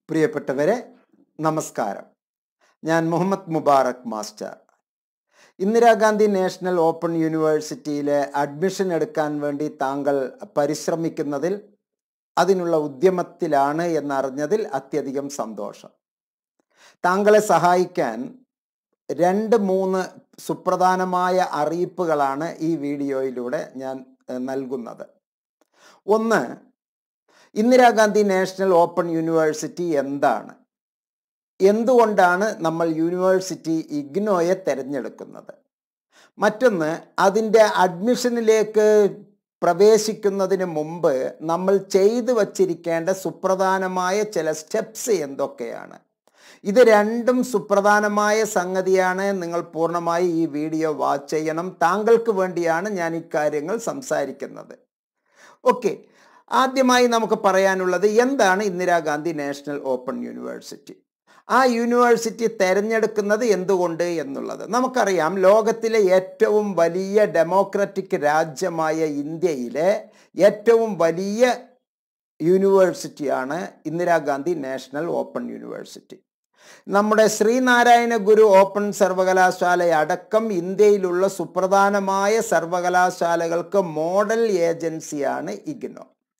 പ്രിയപ്പെട്ടവരെ നമസ്കാരം ഞാൻ Muhammad Mubarak master Indira Gandhi national open യൂണിവേഴ്സിറ്റിയിലെ അഡ്മിഷൻ എടുക്കാൻ വേണ്ടി താങ്കൾ പരിശ്രമിക്കുന്നതിൽ അതിനുള്ള ഉദ്യമത്തിലാണ് എന്നറിഞ്ഞതിൽ അത്യധികം സന്തോഷം താങ്കളെ സഹായിക്കാൻ രണ്ട് മൂന്ന് സുപ്രധാനമായ അറിയിപ്പുകളാണ് ഈ വീഡിയോയിലൂടെ ഞാൻ ഏഹ്, നൽകുന്നത് ഒന്ന് ഇന്ദിരാഗാന്ധി നാഷണൽ ഓപ്പൺ യൂണിവേഴ്സിറ്റി എന്താണ് എന്തുകൊണ്ടാണ് നമ്മൾ യൂണിവേഴ്സിറ്റി ഇഗ്നോയെ തിരഞ്ഞെടുക്കുന്നത് മറ്റൊന്ന് അതിൻ്റെ അഡ്മിഷനിലേക്ക് പ്രവേശിക്കുന്നതിന് മുമ്പ് നമ്മൾ ചെയ്തു വച്ചിരിക്കേണ്ട സുപ്രധാനമായ ചില സ്റ്റെപ്സ് എന്തൊക്കെയാണ് ഇത് രണ്ടും സുപ്രധാനമായ സംഗതിയാണ് നിങ്ങൾ പൂർണ്ണമായി ഈ വീഡിയോ വാച്ച് ചെയ്യണം താങ്കൾക്ക് വേണ്ടിയാണ് ഞാൻ ഇക്കാര്യങ്ങൾ സംസാരിക്കുന്നത് ഓക്കെ ആദ്യമായി നമുക്ക് പറയാനുള്ളത് എന്താണ് ഇന്ദിരാഗാന്ധി നാഷണൽ ഓപ്പൺ യൂണിവേഴ്സിറ്റി ആ യൂണിവേഴ്സിറ്റി തിരഞ്ഞെടുക്കുന്നത് എന്തുകൊണ്ട് എന്നുള്ളത് നമുക്കറിയാം ലോകത്തിലെ ഏറ്റവും വലിയ ഡെമോക്രാറ്റിക് രാജ്യമായ ഇന്ത്യയിലെ ഏറ്റവും വലിയ യൂണിവേഴ്സിറ്റിയാണ് ഇന്ദിരാഗാന്ധി നാഷണൽ ഓപ്പൺ യൂണിവേഴ്സിറ്റി നമ്മുടെ ശ്രീനാരായണ ഗുരു ഓപ്പൺ സർവകലാശാല അടക്കം ഇന്ത്യയിലുള്ള സുപ്രധാനമായ സർവകലാശാലകൾക്ക് മോഡൽ ഏജൻസിയാണ് IGNOU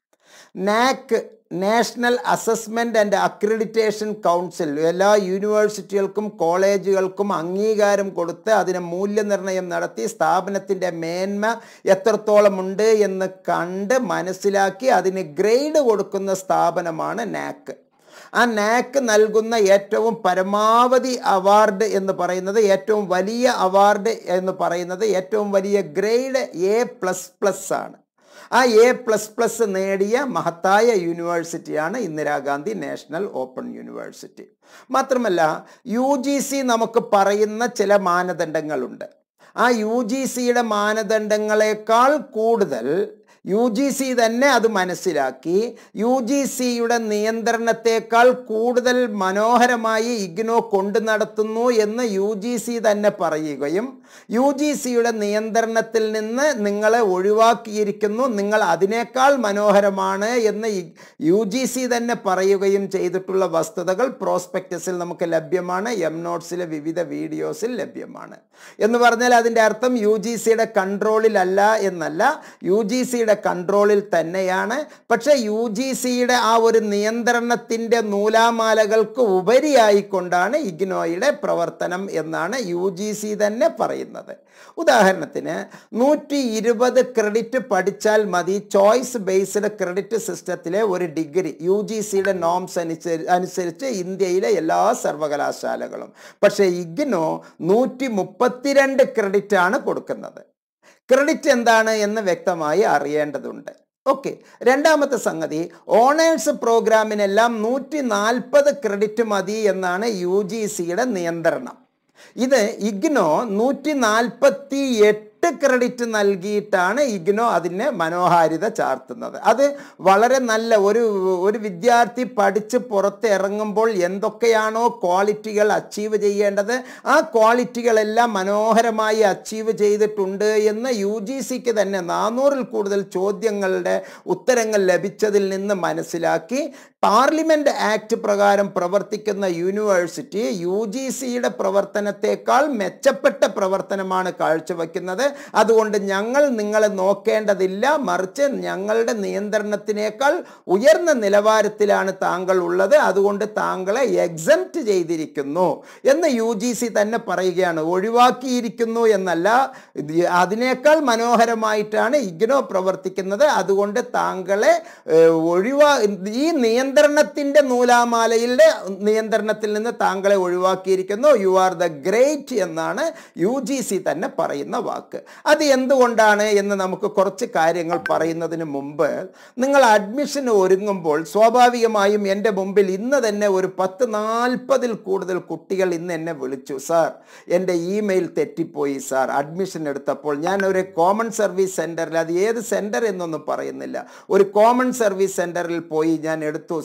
NAAC national assessment and accreditation council എല്ലാ യൂണിവേഴ്സിറ്റികൾക്കും കോളേജുകൾക്കും അംഗീകാരം കൊടുത്ത് അതിന് മൂല്യനിർണ്ണയം നടത്തി സ്ഥാപനത്തിൻ്റെ മേന്മ എത്രത്തോളം ഉണ്ട് എന്ന് കണ്ട് മനസ്സിലാക്കി അതിന് ഗ്രേഡ് കൊടുക്കുന്ന സ്ഥാപനമാണ് നാക്ക് ആ നാക്ക് നൽകുന്ന ഏറ്റവും പരമാവധി അവാർഡ് എന്ന് പറയുന്നത് ഏറ്റവും വലിയ അവാർഡ് എന്ന് പറയുന്നത് ഏറ്റവും വലിയ ഗ്രേഡ് എ പ്ലസ് പ്ലസ് ആണ് ആ എ പ്ലസ് പ്ലസ് നേടിയ മഹത്തായ യൂണിവേഴ്സിറ്റിയാണ് ഇന്ദിരാഗാന്ധി നാഷണൽ ഓപ്പൺ യൂണിവേഴ്സിറ്റി മാത്രമല്ല യു ജി സി നമുക്ക് പറയുന്ന ചില മാനദണ്ഡങ്ങളുണ്ട് ആ യു ജി സിയുടെ മാനദണ്ഡങ്ങളെക്കാൾ കൂടുതൽ യു ജി സി തന്നെ അത് മനസ്സിലാക്കി യു ജി സിയുടെ നിയന്ത്രണത്തെക്കാൾ കൂടുതൽ മനോഹരമായി ഇഗ്നോ കൊണ്ടു നടത്തുന്നു എന്ന് യു ജി സി തന്നെ പറയുകയും യു ജി സിയുടെ നിയന്ത്രണത്തിൽ നിന്ന് നിങ്ങളെ ഒഴിവാക്കിയിരിക്കുന്നു നിങ്ങൾ അതിനേക്കാൾ മനോഹരമാണ് എന്ന് യു ജി സി തന്നെ പറയുകയും ചെയ്തിട്ടുള്ള വസ്തുതകൾ പ്രോസ്പെക്ടസിൽ നമുക്ക് ലഭ്യമാണ് എം നോട്ട്സിലെ വിവിധ വീഡിയോസിൽ ലഭ്യമാണ് എന്ന് പറഞ്ഞാൽ അതിൻ്റെ അർത്ഥം യു ജി സിയുടെ കൺട്രോളിലല്ല എന്നല്ല യു ജി സിയുടെ കൺട്രോളിൽ തന്നെയാണ് പക്ഷേ യു ജി സിയുടെ ആ ഒരു നിയന്ത്രണത്തിൻ്റെ നൂലാമാലകൾക്ക് ഉപരിയായിക്കൊണ്ടാണ് ഇഗ്നോയുടെ പ്രവർത്തനം എന്നാണ് യു ജി സി തന്നെ പറയുന്നത് ഉദാഹരണത്തിന് നൂറ്റി ഇരുപത് ക്രെഡിറ്റ് പഠിച്ചാൽ മതി ചോയ്സ് ബേസ്ഡ് ക്രെഡിറ്റ് സിസ്റ്റത്തിലെ ഒരു ഡിഗ്രി യു ജി സിയുടെ നോംസ് അനുസരിച്ച് അനുസരിച്ച് ഇന്ത്യയിലെ എല്ലാ സർവകലാശാലകളും പക്ഷേ ഇഗ്നോ നൂറ്റി മുപ്പത്തിരണ്ട് ക്രെഡിറ്റ് ആണ് കൊടുക്കുന്നത് ക്രെഡിറ്റ് എന്താണ് എന്ന് വ്യക്തമായി അറിയേണ്ടതുണ്ട് ഓക്കെ രണ്ടാമത്തെ സംഗതി ഓണേഴ്സ് പ്രോഗ്രാമിനെല്ലാം നൂറ്റി നാൽപ്പത് ക്രെഡിറ്റ് മതി എന്നാണ് യു ജി സിയുടെ നിയന്ത്രണം ഇത് ഇഗ്നോ നൂറ്റി നാൽപ്പത്തി എട്ട് ക്രെഡിറ്റ് നൽകിയിട്ടാണ് ഇഗ്നോ അതിനെ മനോഹാരിത ചാർത്തുന്നത് അത് വളരെ നല്ല ഒരു ഒരു വിദ്യാർത്ഥി പഠിച്ച് പുറത്ത് ഇറങ്ങുമ്പോൾ എന്തൊക്കെയാണോ ക്വാളിറ്റികൾ അച്ചീവ് ചെയ്യേണ്ടത് ആ ക്വാളിറ്റികളെല്ലാം മനോഹരമായി അച്ചീവ് ചെയ്തിട്ടുണ്ട് എന്ന് യു ജി സിക്ക് തന്നെ നാനൂറിൽ കൂടുതൽ ചോദ്യങ്ങളുടെ ഉത്തരങ്ങൾ ലഭിച്ചതിൽ നിന്ന് മനസ്സിലാക്കി പാർലമെന്റ് ആക്ട് പ്രകാരം പ്രവർത്തിക്കുന്ന യൂണിവേഴ്സിറ്റി യു ജി സിയുടെ പ്രവർത്തനത്തെക്കാൾ മെച്ചപ്പെട്ട പ്രവർത്തനമാണ് കാഴ്ചവെക്കുന്നത് അതുകൊണ്ട് ഞങ്ങൾ നിങ്ങളെ നോക്കേണ്ടതില്ല മറിച്ച് ഞങ്ങളുടെ നിയന്ത്രണത്തിനേക്കാൾ ഉയർന്ന നിലവാരത്തിലാണ് താങ്കൾ ഉള്ളത് അതുകൊണ്ട് താങ്കളെ എക്സംപ്റ്റ് ചെയ്തിരിക്കുന്നു എന്ന് യു ജി സി തന്നെ പറയുകയാണ് ഒഴിവാക്കിയിരിക്കുന്നു എന്നല്ല ഇത് അതിനേക്കാൾ മനോഹരമായിട്ടാണ് ഇഗ്നോ പ്രവർത്തിക്കുന്നത് അതുകൊണ്ട് താങ്കളെ ഏഹ്, ഒഴിവാ ഈ നിയന്ത്രണത്തിൻ്റെ നൂലാമാലയുടെ നിയന്ത്രണത്തിൽ നിന്ന് താങ്കളെ ഒഴിവാക്കിയിരിക്കുന്നു യു ആർ ദ ഗ്രേറ്റ് എന്നാണ് യു ജി സി തന്നെ പറയുന്ന വാക്ക് അത് എന്തുകൊണ്ടാണ് എന്ന് നമുക്ക് കുറച്ച് കാര്യങ്ങൾ പറയുന്നതിന് മുമ്പ് നിങ്ങൾ അഡ്മിഷന് ഒരുങ്ങുമ്പോൾ സ്വാഭാവികമായും എൻ്റെ മുമ്പിൽ ഇന്ന് തന്നെ ഒരു പത്ത് നാൽപ്പതിൽ കൂടുതൽ കുട്ടികൾ ഇന്ന് എന്നെ വിളിച്ചു സാർ എൻ്റെ ഇമെയിൽ തെറ്റിപ്പോയി സാർ അഡ്മിഷൻ എടുത്തപ്പോൾ ഞാൻ ഒരു കോമൺ സർവീസ് സെൻറ്ററിൽ അത് ഏത് സെൻറ്റർ എന്നൊന്നും പറയുന്നില്ല ഒരു കോമൺ സർവീസ് സെൻറ്ററിൽ പോയി ഞാൻ എടുത്തു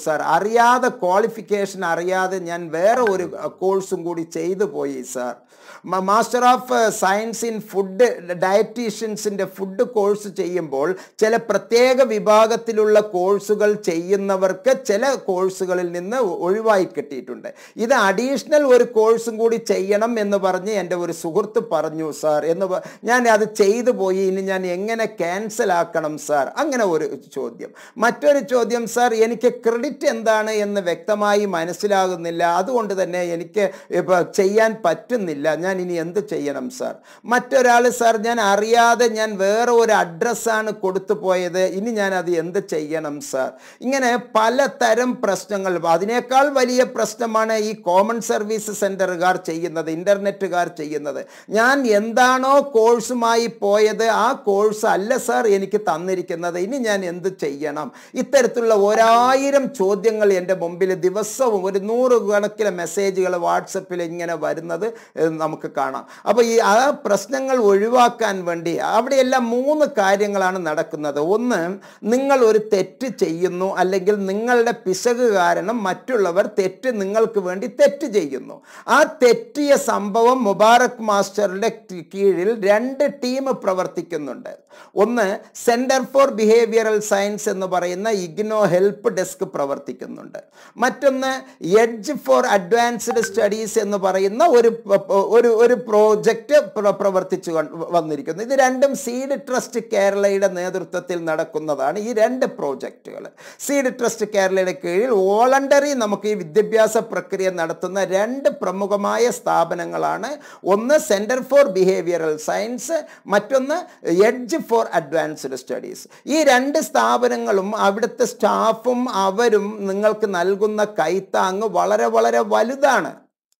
സാർ അറിയാതെ ക്വാളിഫിക്കേഷൻ അറിയാതെ ഞാൻ വേറെ ഒരു കോഴ്സും കൂടി ചെയ്തു പോയി sir master of science in food ഡയറ്റീഷ്യൻസിൻ്റെ ഫുഡ് കോഴ്സ് ചെയ്യുമ്പോൾ ചില പ്രത്യേക വിഭാഗത്തിലുള്ള കോഴ്സുകൾ ചെയ്യുന്നവർക്ക് ചില കോഴ്സുകളിൽ നിന്ന് ഒഴിവായി കിട്ടിയിട്ടുണ്ട് ഇത് അഡീഷണൽ ഒരു കോഴ്സും കൂടി ചെയ്യണം എന്ന് പറഞ്ഞ് എൻ്റെ ഒരു സുഹൃത്ത് പറഞ്ഞു സാർ എന്ന് പ- ഞാൻ അത് ചെയ്തു പോയി ഇനി ഞാൻ എങ്ങനെ ക്യാൻസൽ ആക്കണം സാർ അങ്ങനെ ഒരു ചോദ്യം മറ്റൊരു ചോദ്യം സാർ എനിക്ക് ക്രെഡിറ്റ് എന്താണ് എന്ന് വ്യക്തമായി മനസ്സിലാകുന്നില്ല അതുകൊണ്ട് തന്നെ എനിക്ക് ഇപ്പോൾ ചെയ്യാൻ പറ്റുന്നില്ല ഞാൻ ഇനി എന്ത് ചെയ്യണം സാർ മറ്റൊരാൾ സാർ ഞാൻ അറിയാതെ ഞാൻ വേറെ ഒരു അഡ്രസ്സാണ് കൊടുത്തു പോയത് ഇനി ഞാൻ അത് എന്ത് ചെയ്യണം സാർ ഇങ്ങനെ പലതരം പ്രശ്നങ്ങൾ അതിനേക്കാൾ വലിയ പ്രശ്നമാണ് ഈ കോമൺ സർവീസ് സെൻ്ററുകാർ ചെയ്യുന്നത് ഇൻ്റർനെറ്റുകാർ ചെയ്യുന്നത് ഞാൻ എന്താണോ കോഴ്സുമായി പോയത് ആ കോഴ്സ് അല്ല സാർ എനിക്ക് തന്നിരിക്കുന്നത് ഇനി ഞാൻ എന്ത് ചെയ്യണം ഇത്തരത്തിലുള്ള ഒരായിരം ചോദ്യങ്ങൾ എൻ്റെ മുമ്പിൽ ദിവസവും ഒരു നൂറ് കണക്കിന് മെസ്സേജുകൾ വാട്സപ്പിൽ ഇങ്ങനെ വരുന്നത് ഏഹ്, നമുക്ക് കാണാം അപ്പോൾ ഈ ആ പ്രശ്നങ്ങൾ ഒഴിവാക്കാൻ വേണ്ടി അവിടെയെല്ലാം മൂന്ന് കാര്യങ്ങളാണ് നടക്കുന്നത് ഒന്ന് നിങ്ങൾ ഒരു തെറ്റ് ചെയ്യുന്നു അല്ലെങ്കിൽ നിങ്ങളുടെ പിശക് കാരണം മറ്റുള്ളവർ തെറ്റ് നിങ്ങൾക്ക് വേണ്ടി തെറ്റ് ചെയ്യുന്നു ആ തെറ്റിയ സംഭവം മുബാറക് മാസ്റ്ററുടെ കീഴിൽ രണ്ട് ടീം പ്രവർത്തിക്കുന്നുണ്ട് ഒന്ന് സെന്റർ ഫോർ ബിഹേവിയറൽ സയൻസ് എന്ന് പറയുന്ന ഇഗ്നോ ഹെൽപ്പ് ഡെസ്ക് പ്രവർത്തിക്കുന്നുണ്ട് മറ്റൊന്ന് എഡ്ജ് ഫോർ അഡ്വാൻസ്ഡ് സ്റ്റഡീസ് എന്ന് പറയുന്ന ഒരു പ- പ- ഒരു ഒരു പ്രോജക്റ്റ് പ്രവർത്തിച്ചു കൊണ്ട് വന്നിരിക്കുന്നു ഇത് രണ്ടും സീഡ് ട്രസ്റ്റ് കേരളയുടെ നേതൃത്വത്തിൽ നടക്കുന്നതാണ് ഈ രണ്ട് പ്രോജക്റ്റുകൾ സീഡ് ട്രസ്റ്റ് കേരളയുടെ കീഴിൽ വോളണ്ടറി നമുക്ക് ഈ വിദ്യാഭ്യാസ പ്രക്രിയ നടത്തുന്ന രണ്ട് പ്രമുഖമായ സ്ഥാപനങ്ങളാണ് ഒന്ന് സെന്റർ ഫോർ ബിഹേവിയറൽ സയൻസ് മറ്റൊന്ന് എഡ്ജ് ഫോർ അഡ്വാൻസ്ഡ് സ്റ്റഡീസ് ഈ രണ്ട് സ്ഥാപനങ്ങളും അവിടുത്തെ സ്റ്റാഫും അവരും നിങ്ങൾക്ക് നൽകുന്ന കൈത്താങ്ങ് വളരെ വളരെ വലുതാണ്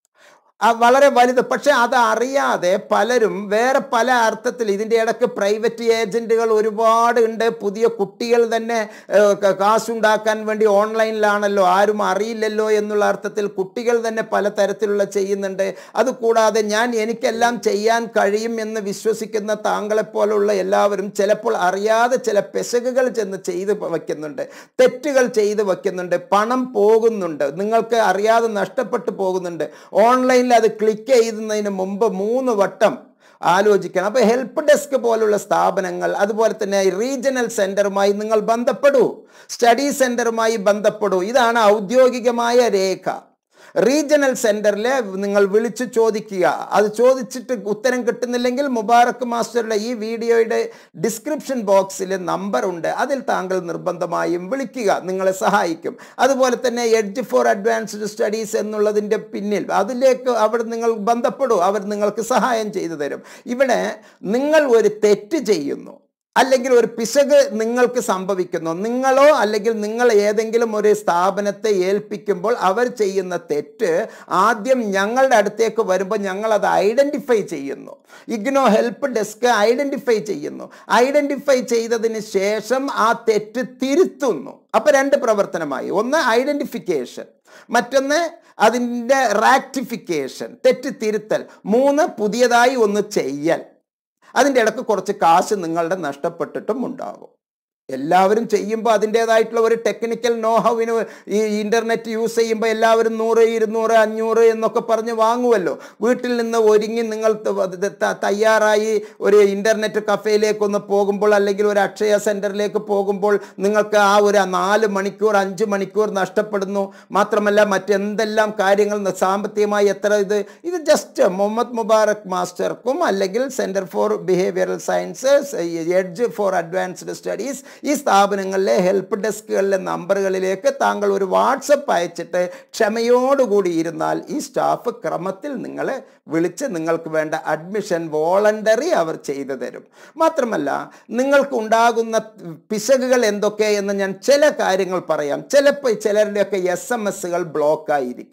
ആ വളരെ വലുത് പക്ഷെ അത് അറിയാതെ പലരും വേറെ പല അർത്ഥത്തിൽ ഇതിൻ്റെ ഇടയ്ക്ക് പ്രൈവറ്റ് ഏജൻറ്റുകൾ ഒരുപാട് ഉണ്ട് പുതിയ കുട്ടികൾ തന്നെ ഏഹ്, ക- കാശുണ്ടാക്കാൻ വേണ്ടി ഓൺലൈനിലാണല്ലോ ആരും അറിയില്ലല്ലോ എന്നുള്ള അർത്ഥത്തിൽ കുട്ടികൾ തന്നെ പല തരത്തിലുള്ള ചെയ്യുന്നുണ്ട് അതുകൂടാതെ ഞാൻ എനിക്കെല്ലാം ചെയ്യാൻ കഴിയും എന്ന് വിശ്വസിക്കുന്ന താങ്കളെപ്പോലുള്ള എല്ലാവരും ചിലപ്പോൾ അറിയാതെ ചില പെശകുകൾ ചെന്ന് ചെയ്ത് വയ്ക്കുന്നുണ്ട് തെറ്റുകൾ ചെയ്ത് വയ്ക്കുന്നുണ്ട് പണം പോകുന്നുണ്ട് നിങ്ങൾക്ക് അറിയാതെ നഷ്ടപ്പെട്ടു പോകുന്നുണ്ട് ഓൺലൈനിൽ അത് ക്ലിക്ക് ചെയ്യുന്നതിന് മുമ്പ് മൂന്ന് വട്ടം ആലോചിക്കണം അപ്പോൾ ഹെൽപ്പ് ഡെസ്ക് പോലുള്ള സ്ഥാപനങ്ങൾ അതുപോലെ തന്നെ റീജിയണൽ സെൻറ്ററുമായി നിങ്ങൾ ബന്ധപ്പെടൂ സ്റ്റഡി സെൻറ്ററുമായി ബന്ധപ്പെടൂ ഇതാണ് ഔദ്യോഗികമായ രേഖ റീജിയണൽ സെൻറ്ററിൽ നിങ്ങൾ വിളിച്ച് ചോദിക്കുക അത് ചോദിച്ചിട്ട് ഉത്തരം കിട്ടുന്നില്ലെങ്കിൽ മുബാറക്ക് മാസ്റ്ററുടെ ഈ വീഡിയോയുടെ ഡിസ്ക്രിപ്ഷൻ ബോക്സിൽ നമ്പർ ഉണ്ട് അതിൽ താങ്കൾ നിർബന്ധമായും വിളിക്കുക നിങ്ങളെ സഹായിക്കും അതുപോലെ തന്നെ എഡ്ജ് ഫോർ അഡ്വാൻസ്ഡ് സ്റ്റഡീസ് എന്നുള്ളതിൻ്റെ പിന്നിൽ അതിലേക്ക് അവിടെ നിങ്ങൾ ബന്ധപ്പെടൂ അവർ നിങ്ങൾക്ക് സഹായം ചെയ്തു തരും ഇവിടെ നിങ്ങൾ ഒരു തെറ്റ് ചെയ്യുന്നു അല്ലെങ്കിൽ ഒരു പിശക് നിങ്ങൾക്ക് സംഭവിക്കുന്നു നിങ്ങളോ അല്ലെങ്കിൽ നിങ്ങൾ ഏതെങ്കിലും ഒരു സ്ഥാപനത്തെ ഏൽപ്പിക്കുമ്പോൾ അവർ ചെയ്യുന്ന തെറ്റ് ആദ്യം ഞങ്ങളുടെ അടുത്തേക്ക് വരുമ്പോൾ ഞങ്ങൾ അത് ഐഡൻറ്റിഫൈ ചെയ്യുന്നു ഇഗ്നോ ഹെൽപ്പ് ഡെസ്ക് ഐഡൻറ്റിഫൈ ചെയ്യുന്നു ഐഡൻറ്റിഫൈ ചെയ്തതിന് ശേഷം ആ തെറ്റ് തിരുത്തുന്നു അപ്പോൾ രണ്ട് പ്രവർത്തനമായി ഒന്ന് ഐഡൻറ്റിഫിക്കേഷൻ മറ്റൊന്ന് അതിൻ്റെ റാക്ടിഫിക്കേഷൻ തെറ്റ് തിരുത്തൽ മൂന്ന് പുതിയതായി ഒന്ന് ചെയ്യൽ അതിൻ്റെ ഇടയ്ക്ക് കുറച്ച് കാശ് നിങ്ങളുടെ നഷ്ടപ്പെട്ടിട്ടും ഉണ്ടാകും എല്ലാവരും ചെയ്യുമ്പോൾ അതിൻ്റേതായിട്ടുള്ള ഒരു ടെക്നിക്കൽ നോഹവിന് ഈ ഇൻ്റർനെറ്റ് യൂസ് ചെയ്യുമ്പോൾ എല്ലാവരും നൂറ് ഇരുന്നൂറ് അഞ്ഞൂറ് എന്നൊക്കെ പറഞ്ഞ് വാങ്ങുമല്ലോ വീട്ടിൽ നിന്ന് ഒരുങ്ങി നിങ്ങൾ ത- ത- ത- തയ്യാറായി ഒരു ഇൻ്റർനെറ്റ് കഫേയിലേക്കൊന്ന് പോകുമ്പോൾ അല്ലെങ്കിൽ ഒരു അക്ഷയ സെൻറ്ററിലേക്ക് പോകുമ്പോൾ നിങ്ങൾക്ക് ആ ഒരു നാല് മണിക്കൂർ അഞ്ച് മണിക്കൂർ നഷ്ടപ്പെടുന്നു മാത്രമല്ല മറ്റെന്തെല്ലാം കാര്യങ്ങൾ ന- സാമ്പത്തികമായി എത്ര ഇത് ഇത് ജസ്റ്റ് മുഹമ്മദ് മുബാറക് മാസ്റ്റർക്കും അല്ലെങ്കിൽ centre for behavioural science edge for advanced studies ഈ സ്ഥാപനങ്ങളിലെ ഹെൽപ്പ് ഡെസ്കുകളിലെ നമ്പറുകളിലേക്ക് താങ്കൾ ഒരു വാട്സപ്പ് അയച്ചിട്ട് ക്ഷമയോടുകൂടി ഇരുന്നാൽ ഈ സ്റ്റാഫ് ക്രമത്തിൽ നിങ്ങളെ വിളിച്ച് നിങ്ങൾക്ക് വേണ്ട അഡ്മിഷൻ വോളണ്ടറി അവർ ചെയ്തു തരും മാത്രമല്ല നിങ്ങൾക്ക് ഉണ്ടാകുന്ന പിശകുകൾ എന്തൊക്കെ എന്ന് ഞാൻ ചില കാര്യങ്ങൾ പറയാം ചിലപ്പോൾ ചിലരുടെയൊക്കെ എസ് എം എസുകൾ ബ്ലോക്കായിരിക്കും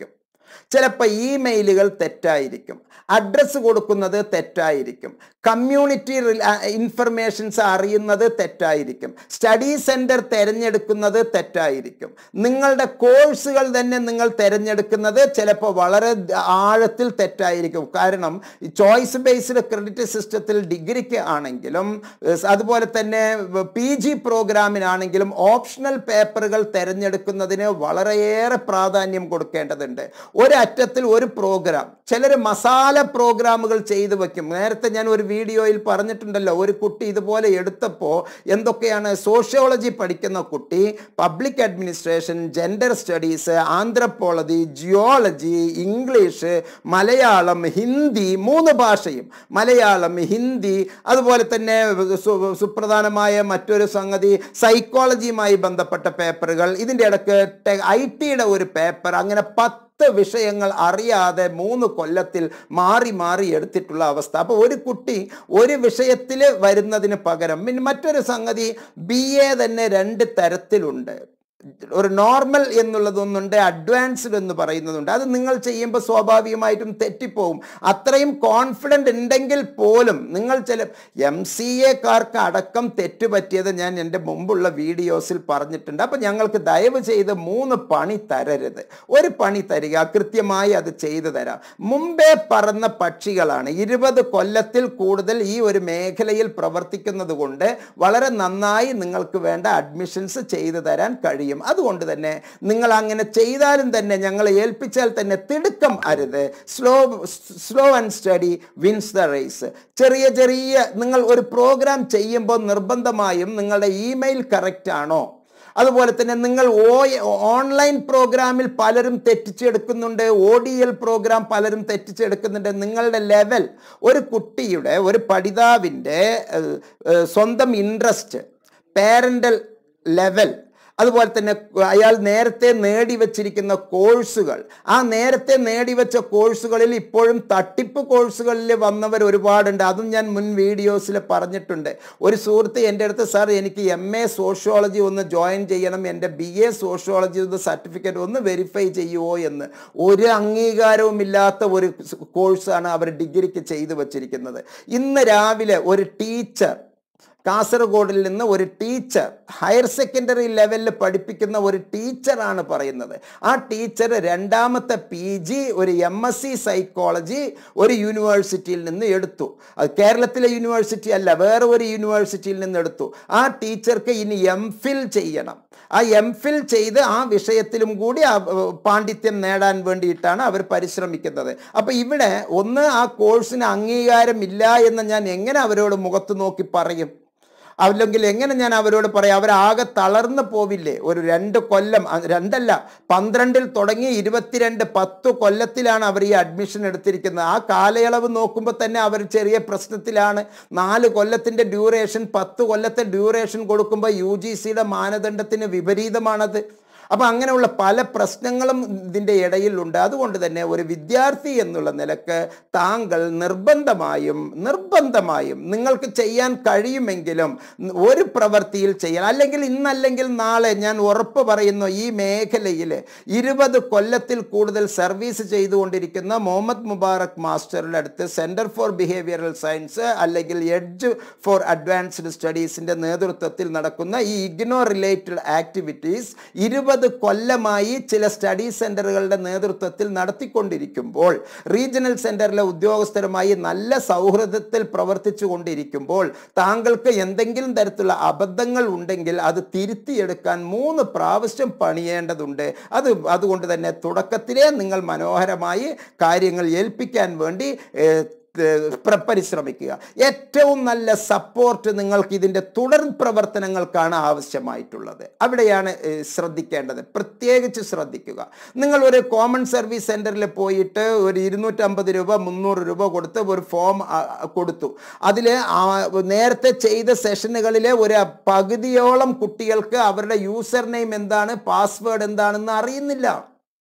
ചിലപ്പോൾ ഇമെയിലുകൾ തെറ്റായിരിക്കും അഡ്രസ്സ് കൊടുക്കുന്നത് തെറ്റായിരിക്കും കമ്മ്യൂണിറ്റി ഇൻഫർമേഷൻസ് അറിയുന്നത് തെറ്റായിരിക്കും സ്റ്റഡി സെൻറ്റർ തിരഞ്ഞെടുക്കുന്നത് തെറ്റായിരിക്കും നിങ്ങളുടെ കോഴ്സുകൾ തന്നെ നിങ്ങൾ തിരഞ്ഞെടുക്കുന്നത് ചിലപ്പോൾ വളരെ ആഴത്തിൽ തെറ്റായിരിക്കും കാരണം ചോയ്സ് ബേസ്ഡ് ക്രെഡിറ്റ് സിസ്റ്റത്തിൽ ഡിഗ്രിക്ക് ആണെങ്കിലും അതുപോലെ തന്നെ പി ജി പ്രോഗ്രാമിനാണെങ്കിലും ഓപ്ഷണൽ പേപ്പറുകൾ തിരഞ്ഞെടുക്കുന്നതിന് വളരെയേറെ പ്രാധാന്യം കൊടുക്കേണ്ടതുണ്ട് ഒരറ്റത്തിൽ ഒരു പ്രോഗ്രാം ചിലർ മസാല പ്രോഗ്രാമുകൾ ചെയ്തു വെക്കും നേരത്തെ ഞാൻ ഒരു വീഡിയോയിൽ പറഞ്ഞിട്ടുണ്ടല്ലോ ഒരു കുട്ടി ഇതുപോലെ എടുത്തപ്പോൾ എന്തൊക്കെയാണ് സോഷ്യോളജി പഠിക്കുന്ന കുട്ടി public administration gender studies anthropology geology English Malayalam Hindi മൂന്ന് ഭാഷയും മലയാളം ഹിന്ദി അതുപോലെ തന്നെ സു- സുപ്രധാനമായ മറ്റൊരു സംഗതി സൈക്കോളജിയുമായി ബന്ധപ്പെട്ട പേപ്പറുകൾ ഇതിൻ്റെ ഇടയ്ക്ക് ഐ ടിയുടെ ഒരു പേപ്പർ അങ്ങനെ പത്ത് വിഷയങ്ങൾ അറിയാതെ മൂന്ന് കൊല്ലത്തിൽ മാറി മാറി എടുത്തിട്ടുള്ള അവസ്ഥ അപ്പോൾ ഒരു കുട്ടി ഒരു വിഷയത്തിൽ വരുന്നതിന് പകരം പിന്നെ മറ്റൊരു സംഗതി ബി എ തന്നെ രണ്ട് തരത്തിലുണ്ട് ഒരു നോർമൽ എന്നുള്ളതൊന്നുണ്ട് അഡ്വാൻസ്ഡ് എന്ന് പറയുന്നതുണ്ട് അത് നിങ്ങൾ ചെയ്യുമ്പോൾ സ്വാഭാവികമായിട്ടും തെറ്റിപ്പോവും അത്രയും കോൺഫിഡൻ്റ് ഉണ്ടെങ്കിൽ പോലും നിങ്ങൾ ചില എം സി എക്കാർക്ക് അടക്കം തെറ്റുപറ്റിയത് ഞാൻ എൻ്റെ മുമ്പുള്ള വീഡിയോസിൽ പറഞ്ഞിട്ടുണ്ട് അപ്പം ഞങ്ങൾക്ക് ദയവ് ചെയ്ത് മൂന്ന് പണി തരരുത് ഒരു പണി തരിക കൃത്യമായി അത് ചെയ്തു തരാം മുമ്പേ പറന്ന പക്ഷികളാണ് ഇരുപത് കൊല്ലത്തിൽ കൂടുതൽ ഈ ഒരു മേഖലയിൽ പ്രവർത്തിക്കുന്നത് കൊണ്ട് വളരെ നന്നായി നിങ്ങൾക്ക് വേണ്ട അഡ്മിഷൻസ് ചെയ്തു തരാൻ കഴിയും അതുകൊണ്ട് തന്നെ നിങ്ങൾ അങ്ങനെ ചെയ്താലും തന്നെ ഞങ്ങളെ ഏൽപ്പിച്ചാൽ തന്നെ തിടുക്കം അരുത് slow slow and steady wins the race ചെറിയ ചെറിയ നിങ്ങൾ ഒരു പ്രോഗ്രാം ചെയ്യുമ്പോൾ നിർബന്ധമായും നിങ്ങളുടെ ഇമെയിൽ കറക്റ്റ് ആണോ അതുപോലെ തന്നെ നിങ്ങൾ ഓ ഓൺലൈൻ പ്രോഗ്രാമിൽ പലരും തെറ്റിച്ചെടുക്കുന്നുണ്ട് ഒ ഡി എൽ പ്രോഗ്രാം പലരും തെറ്റിച്ചെടുക്കുന്നുണ്ട് നിങ്ങളുടെ ലെവൽ ഒരു കുട്ടിയുടെ ഒരു പഠിതാവിൻ്റെ ഏഹ്, ഏഹ്, സ്വന്തം ഇൻട്രസ്റ്റ് പാരൻ്റൽ ലെവൽ അതുപോലെ തന്നെ അയാൾ നേരത്തെ നേടിവെച്ചിരിക്കുന്ന കോഴ്സുകൾ ആ നേരത്തെ നേടിവെച്ച കോഴ്സുകളിൽ ഇപ്പോഴും തട്ടിപ്പ് കോഴ്സുകളിൽ വന്നവർ ഒരുപാടുണ്ട് അതും ഞാൻ മുൻ വീഡിയോസിൽ പറഞ്ഞിട്ടുണ്ട് ഒരു സുഹൃത്ത് എൻ്റെ അടുത്ത് സാർ എനിക്ക് എം എ സോഷ്യോളജി ഒന്ന് ജോയിൻ ചെയ്യണം എൻ്റെ ബി എ സോഷ്യോളജി ഒന്ന് സർട്ടിഫിക്കറ്റ് ഒന്ന് വെരിഫൈ ചെയ്യുമോ എന്ന് ഒരു അംഗീകാരവും ഇല്ലാത്ത ഒരു കോഴ്സാണ് അവർ ഡിഗ്രിക്ക് ചെയ്തു വച്ചിരിക്കുന്നത് ഇന്ന് രാവിലെ ഒരു ടീച്ചർ കാസർഗോഡിൽ നിന്ന് ഒരു ടീച്ചർ ഹയർ സെക്കൻഡറി ലെവലിൽ പഠിപ്പിക്കുന്ന ഒരു ടീച്ചറാണ് പറയുന്നത് ആ ടീച്ചർ രണ്ടാമത്തെ പി ജി ഒരു എം എസ് സി സൈക്കോളജി ഒരു യൂണിവേഴ്സിറ്റിയിൽ നിന്ന് എടുത്തു അത് കേരളത്തിലെ യൂണിവേഴ്സിറ്റി അല്ല വേറെ ഒരു യൂണിവേഴ്സിറ്റിയിൽ നിന്ന് എടുത്തു ആ ടീച്ചർക്ക് ഇനി എം ഫിൽ ചെയ്യണം ആ എം ഫിൽ ചെയ്ത് ആ വിഷയത്തിലും കൂടി ആ ഏർ, പാണ്ഡിത്യം നേടാൻ വേണ്ടിയിട്ടാണ് അവർ പരിശ്രമിക്കുന്നത് അപ്പോൾ ഇവിടെ ഒന്ന് ആ കോഴ്സിന് അംഗീകാരം ഇല്ല എന്ന് ഞാൻ എങ്ങനെ അവരോട് മുഖത്ത് നോക്കി പറയും അല്ലെങ്കിൽ എങ്ങനെ ഞാൻ അവരോട് പറയാം അവരാകെ തളർന്നു പോവില്ലേ ഒരു രണ്ട് കൊല്ലം അ- രണ്ടല്ല പന്ത്രണ്ടിൽ തുടങ്ങി ഇരുപത്തിരണ്ട് പത്ത് കൊല്ലത്തിലാണ് അവർ ഈ അഡ്മിഷൻ എടുത്തിരിക്കുന്നത് ആ കാലയളവ് നോക്കുമ്പോൾ തന്നെ അവർ ചെറിയ പ്രശ്നത്തിലാണ് നാല് കൊല്ലത്തിൻ്റെ ഡ്യൂറേഷൻ പത്ത് കൊല്ലത്തെ ഡ്യൂറേഷൻ കൊടുക്കുമ്പോൾ യു ജി സിയുടെ മാനദണ്ഡത്തിന് വിപരീതമാണത് അപ്പം അങ്ങനെയുള്ള പല പ്രശ്നങ്ങളും ഇതിൻ്റെ ഇടയിലുണ്ട് അതുകൊണ്ട് തന്നെ ഒരു വിദ്യാർത്ഥി എന്നുള്ള നിലക്ക് താങ്കൾ നിർബന്ധമായും നിർബന്ധമായും നിങ്ങൾക്ക് ചെയ്യാൻ കഴിയുമെങ്കിലും ഒരു പ്രവൃത്തിയിൽ ചെയ്യാൻ അല്ലെങ്കിൽ ഇന്നല്ലെങ്കിൽ നാളെ ഞാൻ ഉറപ്പ് പറയുന്നു ഈ മേഖലയിൽ ഇരുപത് കൊല്ലത്തിൽ കൂടുതൽ സർവീസ് ചെയ്തുകൊണ്ടിരിക്കുന്ന മുഹമ്മദ് മുബാറക് മാസ്റ്ററുടെ അടുത്ത് സെൻറ്റർ ഫോർ ബിഹേവിയറൽ സയൻസ് അല്ലെങ്കിൽ എഡ്ജ് ഫോർ അഡ്വാൻസ്ഡ് സ്റ്റഡീസിൻ്റെ നേതൃത്വത്തിൽ നടക്കുന്ന ഈ ഇഗ്നോ റിലേറ്റഡ് ആക്ടിവിറ്റീസ് ഇരുപത് കൊല്ലമായി ചില സ്റ്റഡി സെൻ്ററുകളുടെ നേതൃത്വത്തിൽ നടത്തിക്കൊണ്ടിരിക്കുമ്പോൾ റീജിയണൽ സെൻറ്ററിലെ ഉദ്യോഗസ്ഥരുമായി നല്ല സൗഹൃദത്തിൽ പ്രവർത്തിച്ചു കൊണ്ടിരിക്കുമ്പോൾ താങ്കൾക്ക് എന്തെങ്കിലും തരത്തിലുള്ള അബദ്ധങ്ങൾ ഉണ്ടെങ്കിൽ അത് തിരുത്തിയെടുക്കാൻ മൂന്ന് പ്രാവശ്യം പണിയേണ്ടതുണ്ട് അത് അതുകൊണ്ട് തന്നെ തുടക്കത്തിലേ നിങ്ങൾ മനോഹരമായി കാര്യങ്ങൾ ഏൽപ്പിക്കാൻ വേണ്ടി ഏഹ്, ഏഹ്, പ്ര- പരിശ്രമിക്കുക ഏറ്റവും നല്ല സപ്പോർട്ട് നിങ്ങൾക്ക് ഇതിൻ്റെ തുടർ പ്രവർത്തനങ്ങൾക്കാണ് ആവശ്യമായിട്ടുള്ളത് അവിടെയാണ് ഏഹ്, ശ്രദ്ധിക്കേണ്ടത് പ്രത്യേകിച്ച് ശ്രദ്ധിക്കുക നിങ്ങൾ ഒരു കോമൺ സർവീസ് സെൻറ്ററിൽ പോയിട്ട് ഒരു ഇരുന്നൂറ്റമ്പത് രൂപ മുന്നൂറ് രൂപ കൊടുത്ത് ഒരു ഫോം ആ, കൊടുത്തു അതിൽ നേരത്തെ ചെയ്ത സെഷനുകളിലെ ഒരു പകുതിയോളം കുട്ടികൾക്ക് അവരുടെ യൂസർ നെയിം എന്താണ് പാസ്വേഡ് എന്താണെന്ന് അറിയുന്നില്ല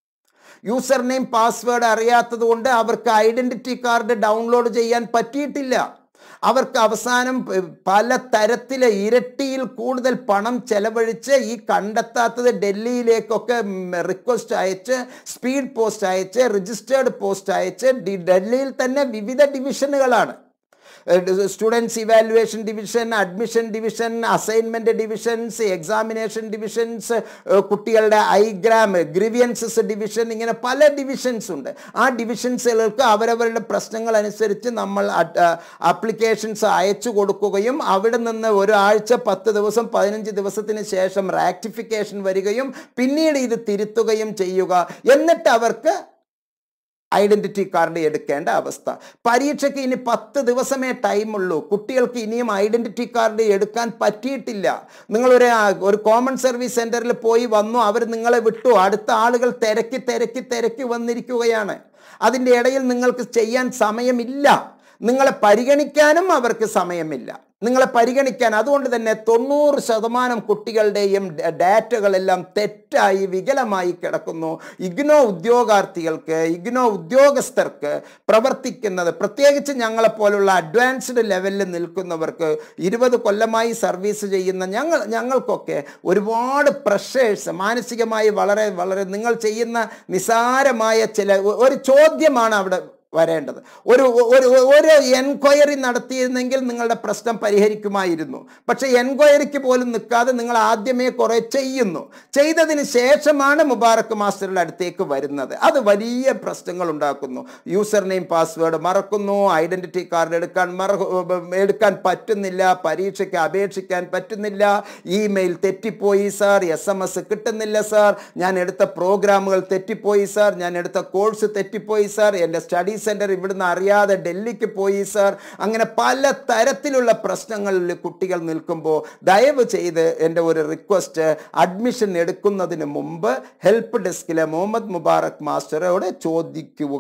യൂസർ നെയിം പാസ്വേഡ് അറിയാത്തത് കൊണ്ട് അവർക്ക് ഐഡന്റിറ്റി കാർഡ് ഡൗൺലോഡ് ചെയ്യാൻ പറ്റിയിട്ടില്ല അവർക്ക് അവസാനം പ- പല തരത്തിലെ ഇരട്ടിയിൽ കൂടുതൽ പണം ചെലവഴിച്ച് ഈ കണ്ടെത്താത്തത് ഡൽഹിയിലേക്കൊക്കെ റിക്വസ്റ്റ് അയച്ച് സ്പീഡ് പോസ്റ്റ് അയച്ച് രജിസ്റ്റേർഡ് പോസ്റ്റ് അയച്ച് ഡി- ഡൽഹിയിൽ തന്നെ വിവിധ ഡിവിഷനുകളാണ് students evaluation division admission division assignment divisions examination divisions കുട്ടികളുടെ ഐഗ്രാം ഗ്രിവിയൻസസ് ഡിവിഷൻ ഇങ്ങനെ പല ഡിവിഷൻസ് ഉണ്ട് ആ ഡിവിഷൻസുകൾക്ക് അവരവരുടെ പ്രശ്നങ്ങൾ അനുസരിച്ച് നമ്മൾ ആപ്ലിക്കേഷൻസ് അയച്ചു കൊടുക്കുകയും അവിടെ നിന്ന് ഒരാഴ്ച പത്ത് ദിവസം പതിനഞ്ച് ദിവസത്തിന് ശേഷം റാക്ടിഫിക്കേഷൻ വരികയും പിന്നീട് ഇത് തിരുത്തുകയും ചെയ്യുക എന്നിട്ട് അവർക്ക് ഐഡന്റിറ്റി കാർഡ് എടുക്കേണ്ട അവസ്ഥ പരീക്ഷയ്ക്ക് ഇനി പത്ത് ദിവസമേ ടൈമുള്ളൂ കുട്ടികൾക്ക് ഇനിയും ഐഡന്റിറ്റി കാർഡ് എടുക്കാൻ പറ്റിയിട്ടില്ല നിങ്ങളൊരു ആ, ഒരു കോമൺ സർവീസ് സെന്ററിൽ പോയി വന്നു അവർ നിങ്ങളെ വിട്ടു അടുത്ത ആളുകൾ തിരക്കി തിരക്കി തിരക്കി വന്നിരിക്കുകയാണ് അതിൻ്റെ ഇടയിൽ നിങ്ങൾക്ക് ചെയ്യാൻ സമയമില്ല നിങ്ങളെ പരിഗണിക്കാനും അവർക്ക് സമയമില്ല നിങ്ങളെ പരിഗണിക്കാൻ അതുകൊണ്ട് തന്നെ തൊണ്ണൂറ് ശതമാനം കുട്ടികളുടെയും ഡ- ഡാറ്റകളെല്ലാം തെറ്റായി വികലമായി കിടക്കുന്നു ഇഗ്നോ ഉദ്യോഗാർത്ഥികൾക്ക് ഇഗ്നോ ഉദ്യോഗസ്ഥർക്ക് പ്രവർത്തിക്കുന്നത് പ്രത്യേകിച്ച് ഞങ്ങളെപ്പോലുള്ള അഡ്വാൻസ്ഡ് ലെവലിൽ നിൽക്കുന്നവർക്ക് ഇരുപത് കൊല്ലമായി സർവീസ് ചെയ്യുന്ന ഞങ്ങൾ ഞങ്ങൾക്കൊക്കെ ഒരുപാട് പ്രഷേഴ്സ് മാനസികമായി വളരെ വളരെ നിങ്ങൾ ചെയ്യുന്ന നിസാരമായ ചില ഒരു ചോദ്യമാണ് അവിടെ വരേണ്ടത് ഒരു ഒരു ഒരു എൻക്വയറി നടത്തിയിരുന്നെങ്കിൽ നിങ്ങളുടെ പ്രശ്നം പരിഹരിക്കുമായിരുന്നു പക്ഷേ എൻക്വയറിക്ക് പോലും നിൽക്കാതെ നിങ്ങൾ ആദ്യമേ കുറേ ചെയ്യുന്നു ചെയ്തതിന് ശേഷമാണ് മുബാറക്ക് മാസ്റ്ററുടെ അടുത്തേക്ക് വരുന്നത് അത് വലിയ പ്രശ്നങ്ങൾ ഉണ്ടാക്കുന്നു യൂസർ നെയിം പാസ്വേഡ് മറക്കുന്നു ഐഡന്റിറ്റി കാർഡ് എടുക്കാൻ മറ എടുക്കാൻ പറ്റുന്നില്ല പരീക്ഷയ്ക്ക് അപേക്ഷിക്കാൻ പറ്റുന്നില്ല ഇമെയിൽ തെറ്റിപ്പോയി സാർ എസ് എം എസ് കിട്ടുന്നില്ല സാർ ഞാൻ എടുത്ത പ്രോഗ്രാമുകൾ തെറ്റിപ്പോയി സാർ ഞാൻ എടുത്ത കോഴ്സ് തെറ്റിപ്പോയി സാർ എൻ്റെ സ്റ്റഡി സെൻറ്റർ ഇവിടുന്ന് അറിയാതെ ഡൽഹിക്ക് പോയി സാർ അങ്ങനെ പല തരത്തിലുള്ള പ്രശ്നങ്ങളിൽ കുട്ടികൾ നിൽക്കുമ്പോൾ ദയവ് ചെയ്ത് എൻ്റെ ഒരു റിക്വസ്റ്റ് അഡ്മിഷൻ എടുക്കുന്നതിന് മുമ്പ് ഹെൽപ്പ് ഡെസ്കിലെ മുഹമ്മദ് മുബാറക് മാസ്റ്ററോട് ചോദിക്കുക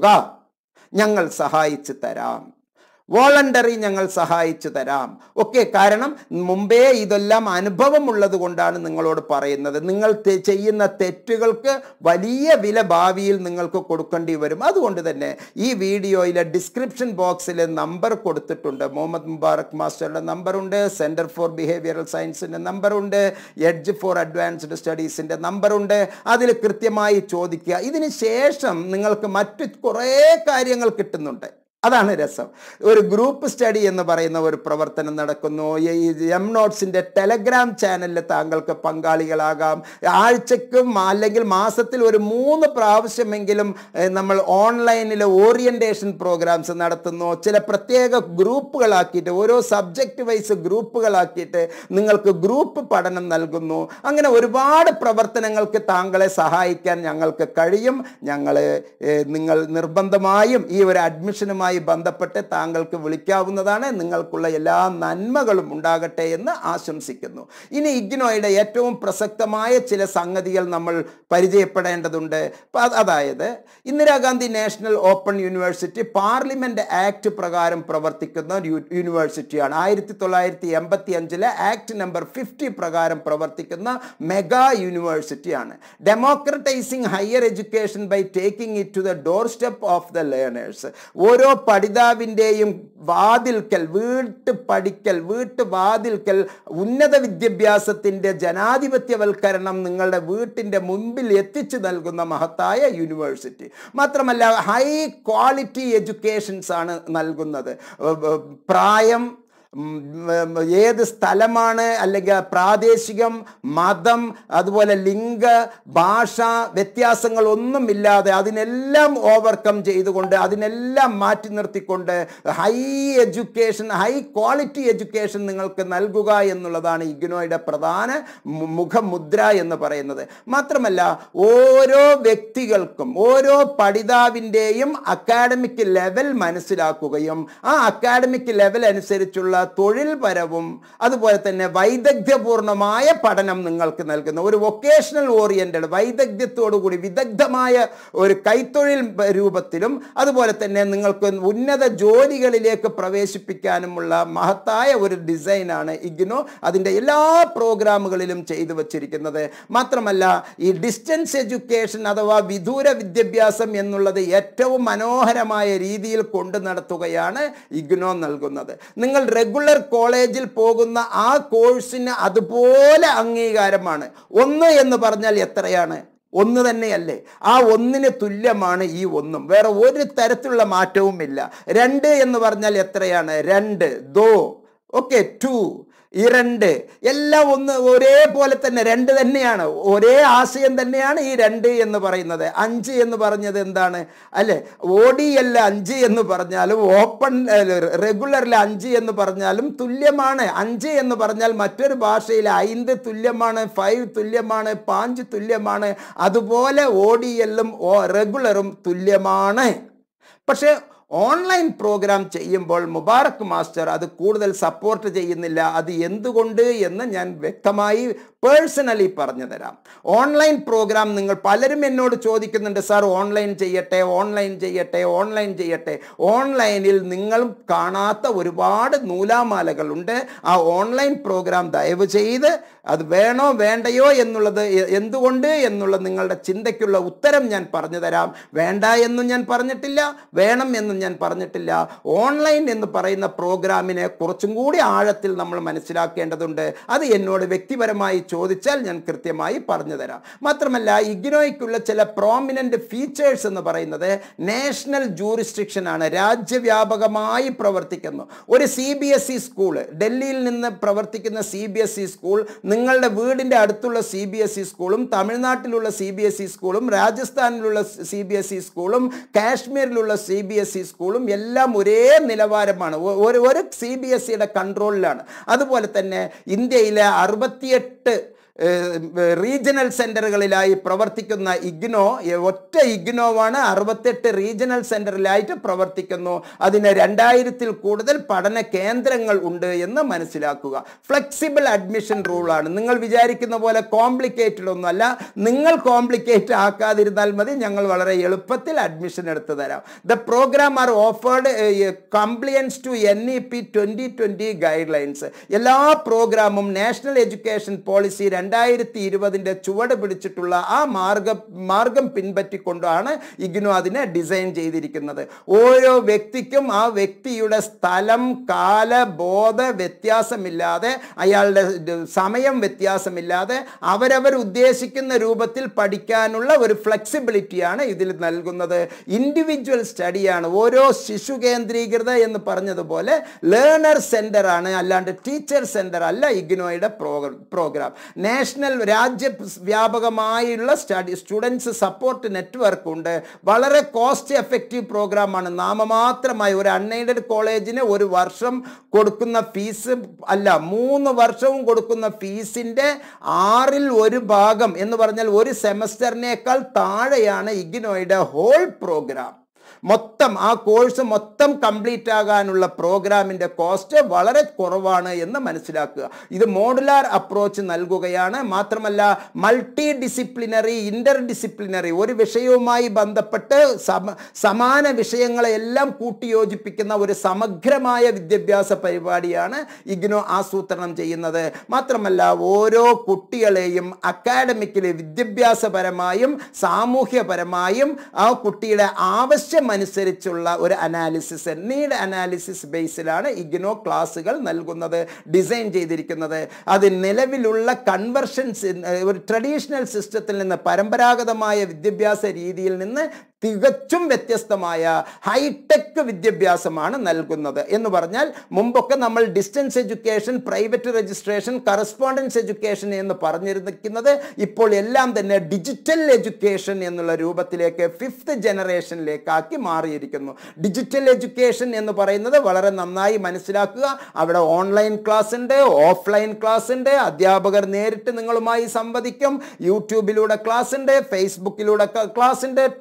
ഞങ്ങൾ സഹായിച്ചു തരാം വോളണ്ടറി ഞങ്ങൾ സഹായിച്ചു തരാം ഓക്കെ കാരണം മുമ്പേ ഇതെല്ലാം അനുഭവമുള്ളത് കൊണ്ടാണ് നിങ്ങളോട് പറയുന്നത് നിങ്ങൾ തെ- ചെയ്യുന്ന തെറ്റുകൾക്ക് വലിയ വില ഭാവിയിൽ നിങ്ങൾക്ക് കൊടുക്കേണ്ടി വരും അതുകൊണ്ട് തന്നെ ഈ വീഡിയോയിലെ ഡിസ്ക്രിപ്ഷൻ ബോക്സിൽ നമ്പർ കൊടുത്തിട്ടുണ്ട് മുഹമ്മദ് മുബാറക് മാസ്റ്ററുടെ നമ്പറുണ്ട് സെൻറ്റർ ഫോർ ബിഹേവിയറൽ സയൻസിൻ്റെ നമ്പറുണ്ട് എഡ്ജ് ഫോർ അഡ്വാൻസ്ഡ് സ്റ്റഡീസിൻ്റെ നമ്പറുണ്ട് അതിൽ കൃത്യമായി ചോദിക്കുക ഇതിന് ശേഷം നിങ്ങൾക്ക് മറ്റു കുറേ കാര്യങ്ങൾ കിട്ടുന്നുണ്ട് അതാണ് രസം ഒരു ഗ്രൂപ്പ് സ്റ്റഡി എന്ന് പറയുന്ന ഒരു പ്രവർത്തനം നടക്കുന്നു ഈ എം നോട്ട്സിൻ്റെ ടെലഗ്രാം ചാനലിൽ താങ്കൾക്ക് പങ്കാളികളാകാം ആഴ്ചക്കും അല്ലെങ്കിൽ മാസത്തിൽ ഒരു മൂന്ന് പ്രാവശ്യമെങ്കിലും ഏഹ്, നമ്മൾ ഓൺലൈനിൽ ഓറിയൻറ്റേഷൻ പ്രോഗ്രാംസ് നടത്തുന്നു ചില പ്രത്യേക ഗ്രൂപ്പുകളാക്കിയിട്ട് ഓരോ സബ്ജക്റ്റ് വൈസ് ഗ്രൂപ്പുകളാക്കിയിട്ട് നിങ്ങൾക്ക് ഗ്രൂപ്പ് പഠനം നൽകുന്നു അങ്ങനെ ഒരുപാട് പ്രവർത്തനങ്ങൾക്ക് താങ്കളെ സഹായിക്കാൻ ഞങ്ങൾക്ക് കഴിയും ഞങ്ങൾ നിങ്ങൾ നിർബന്ധമായും ഈ ഒരു അഡ്മിഷനുമായി ബന്ധപ്പെട്ട് താങ്കൾക്ക് വിളിക്കാവുന്നതാണ് നിങ്ങൾക്കുള്ള എല്ലാ നന്മകളും ഉണ്ടാകട്ടെ എന്ന് ആശംസിക്കുന്നു ഇനി ഇഗ്നോയുടെ ഏറ്റവും പ്രസക്തമായ ചില സംഗതികൾ നമ്മൾ പരിചയപ്പെടേണ്ടതുണ്ട് പ- അതായത് Indira Gandhi national open university parliament act പ്രകാരം പ്രവർത്തിക്കുന്ന ഒരു യു- യൂണിവേഴ്സിറ്റിയാണ് ആയിരത്തി തൊള്ളായിരത്തി എൺപത്തി അഞ്ചിലെ ആക്ട് നമ്പർ ഫിഫ്റ്റി പ്രകാരം പ്രവർത്തിക്കുന്ന മെഗാ യൂണിവേഴ്സിറ്റിയാണ് democratising higher education by taking it to the doorstep of the learners ഓരോ പഠിതാവിൻ്റെയും വാതിൽക്കൽ വീട്ട് പഠിക്കൽ വീട്ട് വാതിൽക്കൽ ഉന്നത വിദ്യാഭ്യാസത്തിൻ്റെ ജനാധിപത്യവൽക്കരണം നിങ്ങളുടെ വീട്ടിൻ്റെ മുൻപിൽ എത്തിച്ചു നൽകുന്ന മഹത്തായ യൂണിവേഴ്സിറ്റി മാത്രമല്ല ഹൈ ക്വാളിറ്റി എഡ്യൂക്കേഷൻസ് ആണ് നൽകുന്നത് ഏർ, ഏർ, പ്രായം ഉം, ഉം, ഏത് സ്ഥലമാണ് അല്ലെങ്കിൽ പ്രാദേശികം മതം അതുപോലെ ലിംഗ ഭാഷ വ്യത്യാസങ്ങൾ ഒന്നുമില്ലാതെ അതിനെല്ലാം ഓവർകം ചെയ്തുകൊണ്ട് അതിനെല്ലാം മാറ്റി നിർത്തിക്കൊണ്ട് high education high quality education നിങ്ങൾക്ക് നൽകുക എന്നുള്ളതാണ് ഇഗ്നോയുടെ പ്രധാന മു- മുഖമുദ്ര എന്ന് പറയുന്നത് മാത്രമല്ല ഓരോ വ്യക്തികൾക്കും ഓരോ പഠിതാവിൻ്റെയും അക്കാഡമിക് ലെവൽ മനസ്സിലാക്കുകയും ആ അക്കാഡമിക് ലെവൽ അനുസരിച്ചുള്ള തൊഴിൽപരവും അതുപോലെ തന്നെ വൈദഗ്ധ്യപൂർണമായ പഠനം നിങ്ങൾക്ക് നൽകുന്ന ഒരു വൊക്കേഷണൽ ഓറിയന്റഡ് വൈദഗ്ധ്യത്തോടുകൂടി വിദഗ്ധമായ ഒരു കൈത്തൊഴിൽ രൂപത്തിലും അതുപോലെ തന്നെ നിങ്ങൾക്ക് ഉന്നത ജോലികളിലേക്ക് പ്രവേശിപ്പിക്കാനുമുള്ള മഹത്തായ ഒരു ഡിസൈനാണ് ഇഗ്നോ അതിൻ്റെ എല്ലാ പ്രോഗ്രാമുകളിലും ചെയ്തു വച്ചിരിക്കുന്നത് മാത്രമല്ല ഈ ഡിസ്റ്റൻസ് എഡ്യൂക്കേഷൻ അഥവാ വിദൂര വിദ്യാഭ്യാസം എന്നുള്ളത് ഏറ്റവും മനോഹരമായ രീതിയിൽ കൊണ്ടു നടത്തുകയാണ് ഇഗ്നോ നൽകുന്നത് നിങ്ങൾ റെഗുലർ കോളേജിൽ പോകുന്ന ആ കോഴ്സിന് അതുപോലെ അംഗീകാരമാണ് ഒന്ന് എന്ന് പറഞ്ഞാൽ എത്രയാണ് ഒന്ന് തന്നെയല്ലേ ആ ഒന്നിന് തുല്യമാണ് ഈ ഒന്നും വേറെ ഒരു തരത്തിലുള്ള മാറ്റവും ഇല്ല രണ്ട് എന്ന് പറഞ്ഞാൽ എത്രയാണ് രണ്ട് ദോ ഓക്കെ ടു ഇരണ്ട് എല്ലാം ഒന്ന് ഒരേപോലെ തന്നെ രണ്ട് തന്നെയാണ് ഒരേ ആശയം തന്നെയാണ് ഈ രണ്ട് എന്ന് പറയുന്നത് അഞ്ച് എന്ന് പറഞ്ഞത് എന്താണ് അല്ലെ ഓഡി അല്ല അഞ്ച് എന്ന് പറഞ്ഞാലും ഓപ്പൺ റെഗുലറിൽ അഞ്ച് എന്ന് പറഞ്ഞാലും തുല്യമാണ് അഞ്ച് എന്ന് പറഞ്ഞാൽ മറ്റൊരു ഭാഷയിൽ ഐന്ത് തുല്യമാണ് ഫൈവ് തുല്യമാണ് പാഞ്ച് തുല്യമാണ് അതുപോലെ ഓഡിയല്ലും റെഗുലറും തുല്യമാണ് പക്ഷേ ഓൺലൈൻ പ്രോഗ്രാം ചെയ്യുമ്പോൾ മുബാറക് മാസ്റ്റർ അത് കൂടുതൽ സപ്പോർട്ട് ചെയ്യുന്നില്ല അത് എന്തുകൊണ്ട് എന്ന് ഞാൻ വ്യക്തമായി പേഴ്സണലി പറഞ്ഞു തരാം ഓൺലൈൻ പ്രോഗ്രാം നിങ്ങൾ പലരും എന്നോട് ചോദിക്കുന്നുണ്ട് സാർ ഓൺലൈൻ ചെയ്യട്ടെ ഓൺലൈൻ ചെയ്യട്ടെ ഓൺലൈൻ ചെയ്യട്ടെ ഓൺലൈനിൽ നിങ്ങൾ കാണാത്ത ഒരുപാട് നൂലാമാലകളുണ്ട് ആ ഓൺലൈൻ പ്രോഗ്രാം ദയവ് ചെയ്ത് അത് വേണോ വേണ്ടയോ എന്നുള്ളത് എ- എന്തുകൊണ്ട് എന്നുള്ള നിങ്ങളുടെ ചിന്തയ്ക്കുള്ള ഉത്തരം ഞാൻ പറഞ്ഞു തരാം വേണ്ട എന്നും ഞാൻ പറഞ്ഞിട്ടില്ല വേണം എന്നും ഞാൻ പറഞ്ഞിട്ടില്ല ഓൺലൈൻ എന്ന് പറയുന്ന പ്രോഗ്രാമിനെ കുറച്ചും കൂടി ആഴത്തിൽ നമ്മൾ മനസ്സിലാക്കേണ്ടതുണ്ട് അത് എന്നോട് വ്യക്തിപരമായി ചോദിച്ചാൽ ഞാൻ കൃത്യമായി പറഞ്ഞു തരാം മാത്രമല്ല ഇഗ്നോയ്ക്കുള്ള ചില പ്രോമിനന്റ് ഫീച്ചേഴ്സ് എന്ന് പറയുന്നത് നാഷണൽ ജൂറിസ്ട്രിക്ഷൻ ആണ് രാജ്യവ്യാപകമായി പ്രവർത്തിക്കുന്നു ഒരു C B S E school ഡൽഹിയിൽ നിന്ന് പ്രവർത്തിക്കുന്ന C B S E school നിങ്ങളുടെ വീടിൻ്റെ അടുത്തുള്ള സി ബി എസ് ഇ സ്കൂളും തമിഴ്നാട്ടിലുള്ള സി ബി എസ് ഇ സ്കൂളും രാജസ്ഥാനിലുള്ള സി ബി എസ് ഇ സ്കൂളും കാശ്മീരിലുള്ള സി ബി എസ് ഇ സ്കൂളും എല്ലാം ഒരേ നിലവാരമാണ് ഒ- ഒരു ഒരു സി ബി എസ് സിയുടെ കൺട്രോളിലാണ് അതുപോലെ തന്നെ ഇന്ത്യയിലെ അറുപത്തിയെട്ട് റീജിയണൽ സെന്ററുകളിലായി പ്രവർത്തിക്കുന്ന ഇഗ്നോ എ- ഒറ്റ ഇഗ്നോവാണ് അറുപത്തെട്ട് റീജിയണൽ സെന്ററിലായിട്ട് പ്രവർത്തിക്കുന്നു അതിന് രണ്ടായിരത്തിൽ കൂടുതൽ പഠന കേന്ദ്രങ്ങൾ ഉണ്ട് എന്ന് മനസ്സിലാക്കുക ഫ്ലെക്സിബിൾ അഡ്മിഷൻ റൂളാണ് നിങ്ങൾ വിചാരിക്കുന്ന പോലെ കോംപ്ലിക്കേറ്റഡ് ഒന്നുമല്ല നിങ്ങൾ കോംപ്ലിക്കേറ്റ് ആക്കാതിരുന്നാൽ മതി ഞങ്ങൾ വളരെ എളുപ്പത്തിൽ അഡ്മിഷൻ എടുത്തു തരാം the programme are offered compliance to N E P twenty twenty guidelines എല്ലാ പ്രോഗ്രാമും നാഷണൽ എഡ്യൂക്കേഷൻ പോളിസി രണ്ടായിരത്തി ഇരുപതിൻ്റെ ചുവട് പിടിച്ചിട്ടുള്ള ആ മാർഗം മാർഗം പിൻപറ്റിക്കൊണ്ടാണ് ഇഗ്നു അതിനെ ഡിസൈൻ ചെയ്തിരിക്കുന്നത് ഓരോ വ്യക്തിക്കും ആ വ്യക്തിയുടെ സ്ഥലം കാല ബോധ വ്യത്യാസമില്ലാതെ അയാളുടെ ഡ- സമയം വ്യത്യാസമില്ലാതെ അവരവർ ഉദ്ദേശിക്കുന്ന രൂപത്തിൽ പഠിക്കാനുള്ള ഒരു ഫ്ലെക്സിബിലിറ്റിയാണ് ഇതിൽ നൽകുന്നത് ഇൻഡിവിജ്വൽ സ്റ്റഡിയാണ് ഓരോ ശിശു കേന്ദ്രീകൃത എന്ന് പറഞ്ഞതുപോലെ ലേണർ സെന്റർ ആണ് അല്ലാണ്ട് ടീച്ചർ സെന്റർ അല്ല ഇഗ്നോയുടെ പ്രോഗ്രാം നാഷണൽ രാജ്യ വ്യാപകമായുള്ള സ്റ്റഡി സ്റ്റുഡൻസ് സപ്പോർട്ട് നെറ്റ്വർക്ക് ഉണ്ട് വളരെ കോസ്റ്റ് എഫക്റ്റീവ് പ്രോഗ്രാമാണ് നാമമാത്രമായി ഒരു അൺഎയ്ഡഡ് കോളേജിന് ഒരു വർഷം കൊടുക്കുന്ന ഫീസ് അല്ല മൂന്ന് വർഷവും കൊടുക്കുന്ന ഫീസിൻ്റെ ആറിൽ ഒരു ഭാഗം എന്ന് പറഞ്ഞാൽ ഒരു സെമസ്റ്ററിനേക്കാൾ താഴെയാണ് ഇഗ്നോയുടെ ഹോൾ പ്രോഗ്രാം മൊത്തം ആ കോഴ്സ് മൊത്തം കംപ്ലീറ്റ് ആകാനുള്ള പ്രോഗ്രാമിൻ്റെ കോസ്റ്റ് വളരെ കുറവാണ് എന്ന് മനസ്സിലാക്കുക ഇത് മോഡുലാർ അപ്രോച്ച് നൽകുകയാണ് മാത്രമല്ല മൾട്ടി ഡിസിപ്ലിനറി ഇന്റർ ഡിസിപ്ലിനറി ഒരു വിഷയവുമായി ബന്ധപ്പെട്ട് സമ സമാന വിഷയങ്ങളെല്ലാം കൂട്ടിയോജിപ്പിക്കുന്ന ഒരു സമഗ്രമായ വിദ്യാഭ്യാസ പരിപാടിയാണ് ഇഗ്നോ ആസൂത്രണം ചെയ്യുന്നത് മാത്രമല്ല ഓരോ കുട്ടികളെയും അക്കാഡമിക്കലി വിദ്യാഭ്യാസപരമായും സാമൂഹ്യപരമായും ആ കുട്ടിയുടെ ആവശ്യമനുസരിച്ചുള്ള ഒരു അനാലിസിസ് നീഡ് അനാലിസിസ് ബേസിലാണ് ഇഗ്നോ ക്ലാസ്സുകൾ നൽകുന്നത് ഡിസൈൻ ചെയ്തിരിക്കുന്നത് അത് നിലവിലുള്ള കൺവെർഷൻസ് ഒരു ട്രഡീഷണൽ സിസ്റ്റത്തിൽ നിന്ന് പരമ്പരാഗതമായ വിദ്യാഭ്യാസ രീതിയിൽ നിന്ന് തികച്ചും വ്യത്യസ്തമായ ഹൈടെക് വിദ്യാഭ്യാസമാണ് നൽകുന്നത് എന്ന് പറഞ്ഞാൽ മുമ്പൊക്കെ നമ്മൾ distance education private registration correspondence education എന്ന് പറഞ്ഞിരിക്കുന്നത് ഇപ്പോൾ എല്ലാം തന്നെ ഡിജിറ്റൽ എഡ്യൂക്കേഷൻ എന്നുള്ള രൂപത്തിലേക്ക് ഫിഫ്ത്ത് ജനറേഷനിലേക്കാക്കി മാറിയിരിക്കുന്നു ഡിജിറ്റൽ എഡ്യൂക്കേഷൻ എന്ന് പറയുന്നത് വളരെ നന്നായി മനസ്സിലാക്കുക അവിടെ ഓൺലൈൻ ക്ലാസ് ഉണ്ട് ഓഫ്ലൈൻ ക്ലാസ് ഉണ്ട് അധ്യാപകർ നേരിട്ട് നിങ്ങളുമായി സംവദിക്കും യൂട്യൂബിലൂടെ ക്ലാസ് ഉണ്ട് ഫേസ്ബുക്കിലൂടെ ക്ലാസ് ഉണ്ട് ടെക്സ്റ്റ്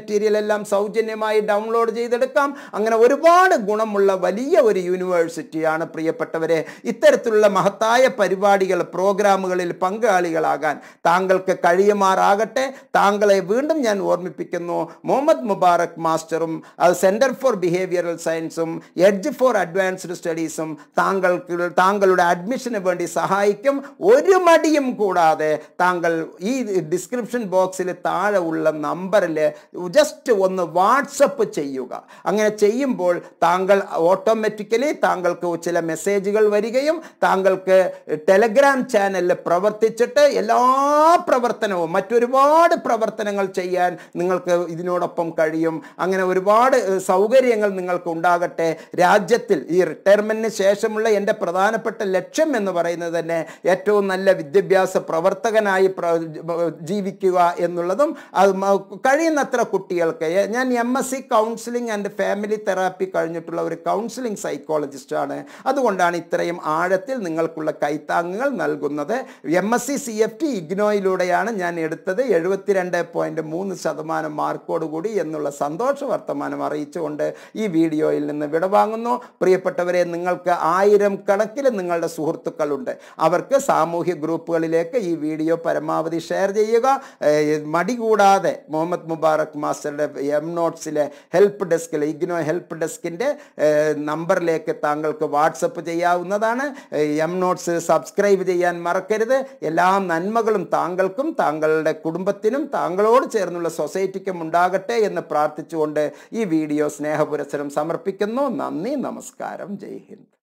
മെറ്റീരിയൽ എല്ലാം സൗജന്യമായി ഡൗൺലോഡ് ചെയ്തെടുക്കാം അങ്ങനെ ഒരുപാട് ഗുണമുള്ള വലിയ ഒരു യൂണിവേഴ്സിറ്റിയാണ് പ്രിയപ്പെട്ടവരെ ഇത്തരത്തിലുള്ള മഹത്തായ പരിപാടികൾ പ്രോഗ്രാമുകളിൽ പങ്കാളികളാകാൻ താങ്കൾക്ക് കഴിയുമാറാകട്ടെ താങ്കളെ വീണ്ടും ഞാൻ ഓർമ്മിപ്പിക്കുന്നു മുഹമ്മദ് മുബാറക് മാസ്റ്ററും സെൻറ്റർ ഫോർ ബിഹേവിയറൽ സയൻസും എഡ്ജ് ഫോർ അഡ്വാൻസ്ഡ് സ്റ്റഡീസും താങ്കൾക്ക് താങ്കളുടെ അഡ്മിഷന് വേണ്ടി സഹായിക്കും ഒരു മടിയും കൂടാതെ താങ്കൾ ഈ ഡിസ്ക്രിപ്ഷൻ ബോക്സിൽ താഴെ ഉള്ള നമ്പറിൽ ജസ്റ്റ് ഒന്ന് വാട്സപ്പ് ചെയ്യുക അങ്ങനെ ചെയ്യുമ്പോൾ താങ്കൾ ഓട്ടോമാറ്റിക്കലി താങ്കൾക്ക് ചില മെസ്സേജുകൾ വരികയും താങ്കൾക്ക് ടെലഗ്രാം ചാനലിൽ പ്രവർത്തിച്ചിട്ട് എല്ലാ പ്രവർത്തനവും മറ്റൊരുപാട് പ്രവർത്തനങ്ങൾ ചെയ്യാൻ നിങ്ങൾക്ക് ഇതിനോടൊപ്പം കഴിയും അങ്ങനെ ഒരുപാട് ഏഹ്, സൗകര്യങ്ങൾ നിങ്ങൾക്ക് ഉണ്ടാകട്ടെ രാജ്യത്തിൽ ഈ റിട്ടയർമെന്റിന് ശേഷമുള്ള എൻ്റെ പ്രധാനപ്പെട്ട ലക്ഷ്യം എന്ന് പറയുന്നത് തന്നെ ഏറ്റവും നല്ല വിദ്യാഭ്യാസ പ്രവർത്തകനായി പ്ര- ജീവിക്കുക എന്നുള്ളതും അത് മ- കഴിയുന്നത്ര കുട്ടികൾക്ക് എ- ഞാൻ M S C counselling and family therapy കഴിഞ്ഞിട്ടുള്ള ഒരു കൗൺസിലിംഗ് സൈക്കോളജിസ്റ്റാണ് അതുകൊണ്ടാണ് ഇത്രയും ആഴത്തിൽ നിങ്ങൾക്കുള്ള കൈത്താങ്ങുകൾ നൽകുന്നത് M S C C F T ഇഗ്നോയിലൂടെയാണ് ഞാൻ എടുത്തത് എഴുപത്തിരണ്ട് പോയിന്റ് മൂന്ന് ശതമാനം മാർക്കോടുകൂടി എന്നുള്ള സന്തോഷ വർത്തമാനം അറിയിച്ചുകൊണ്ട് ഈ വീഡിയോയിൽ നിന്ന് വിടവാങ്ങുന്നു പ്രിയപ്പെട്ടവരെ നിങ്ങൾക്ക് ആയിരം കണക്കിൽ നിങ്ങളുടെ സുഹൃത്തുക്കളുണ്ട് അവർക്ക് സാമൂഹ്യ ഗ്രൂപ്പുകളിലേക്ക് ഈ വീഡിയോ പരമാവധി ഷെയർ ചെയ്യുക ഏഹ് മടി കൂടാതെ മുഹമ്മദ് മുബാറക് മാസ്റ്ററുടെ എം നോട്ട്സിലെ ഹെൽപ്പ് ഡെസ്കിൽ ഇഗ്നോ ഹെൽപ്പ് ഡെസ്കിൻ്റെ നമ്പറിലേക്ക് താങ്കൾക്ക് വാട്സപ്പ് ചെയ്യാവുന്നതാണ് എം നോട്ട്സ് സബ്സ്ക്രൈബ് ചെയ്യാൻ മറക്കരുത് എല്ലാ നന്മകളും താങ്കൾക്കും താങ്കളുടെ കുടുംബത്തിനും താങ്കളോട് ചേർന്നുള്ള സൊസൈറ്റിക്കും ഉണ്ടാകട്ടെ എന്ന് പ്രാർത്ഥിച്ചുകൊണ്ട് ഈ വീഡിയോ സ്നേഹപുരസരം സമർപ്പിക്കുന്നു നന്ദി നമസ്കാരം ജയ് ഹിന്ദ്